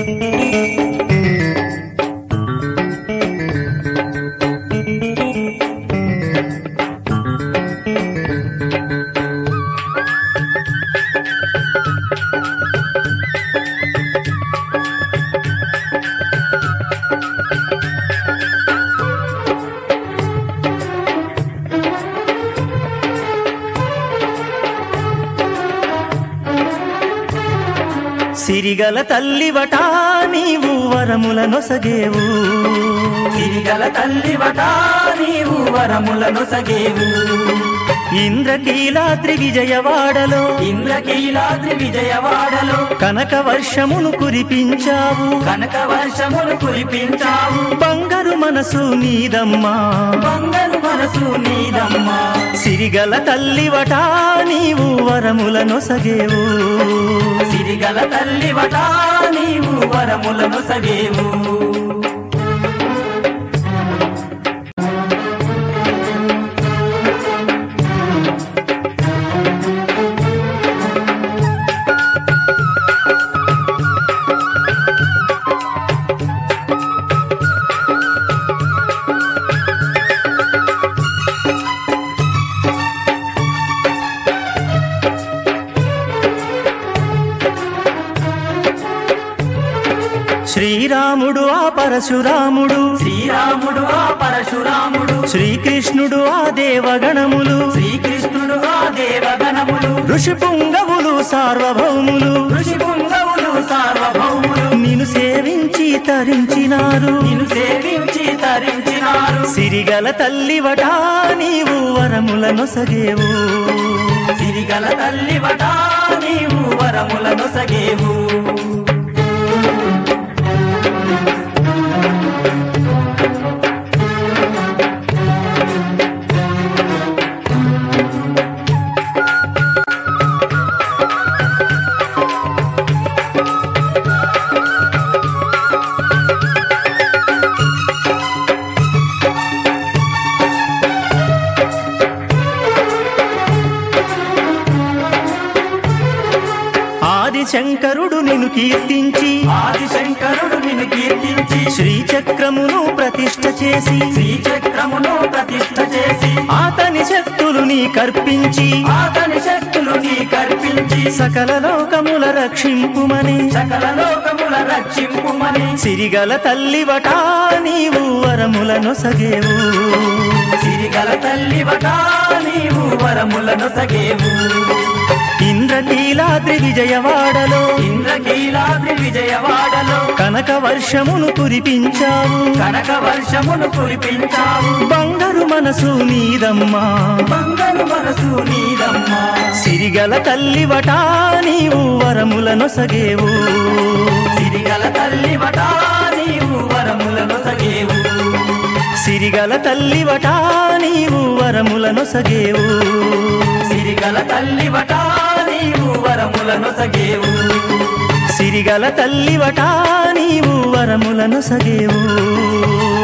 సిరిగల తల్లివట నీవు వరముల నొసగేవు సిరిగల తల్లివట నీవు వరములను సగేవు ఇంద్రకీలాద్రి విజయవాడలో ఇంద్రకీలాద్రి విజయవాడలో కనక వర్షమును కురిపించావు కనక వర్షములు కురిపించావు బంగారు మనసు నీదమ్మా బంగారు మనసు నీదమ్మా సిరిగల తల్లివట నీవు వరముల నొసగేవు సిరిగల తల్లివట నీవు వరములను సగేవు శ్రీరాముడు ఆ పరశురాముడు శ్రీరాముడు ఆ పరశురాముడు శ్రీకృష్ణుడు ఆ దేవగణములు శ్రీకృష్ణుడు ఆ దేవగణములు ఋషి పుంగవులు సార్వభౌములు ఋషి పుంగవులు సార్వభౌములు నిన్ను సేవించి తరించినారు నిన్ను సేవించి తరించినారు సిరిగల తల్లివట నీవు వరముల నొసగేవు సిరిగల తల్లివట నీవు వరములను సగేవు ఆదిశంకరుడు నిన్ను కీర్తించి ఆదిశంకరుడు నిన్ను కీర్తించి శ్రీచక్రమును ప్రతిష్ఠ చేసి శ్రీచక్రమును ప్రతిష్ఠ చేసి ఆతని శక్తులు నీ కర్పించి ఆతని శక్తులు నీ కల్పించి సకల లోకముల రక్షింపుమని సకల లోకముల రక్షింపుమని సిరిగల తల్లివట నీవు వరముల నొసగేవు సిరిగల తల్లివట నీవు వరములను సగేవు ఇంద్రకీలాద్రి విజయవాడలో ఇంద్రకీలాద్రి విజయవాడలో కనక వర్షమును కురిపించావు కనక వర్షమును కురిపించావు బంగారు మనసు నీదమ్మా బంగారు మనసు నీదమ్మా సిరిగల తల్లివట నీవు వరముల నొసగేవు సిరిగల తల్లివట నీవు వరములను సగేవు సిరిగల తల్లివట నీవు వరముల నొసగేవు సిరిగల తల్లివట నీవు వరములను సగేవు సిరిగల తల్లివట నీవు వరముల నొసగేవు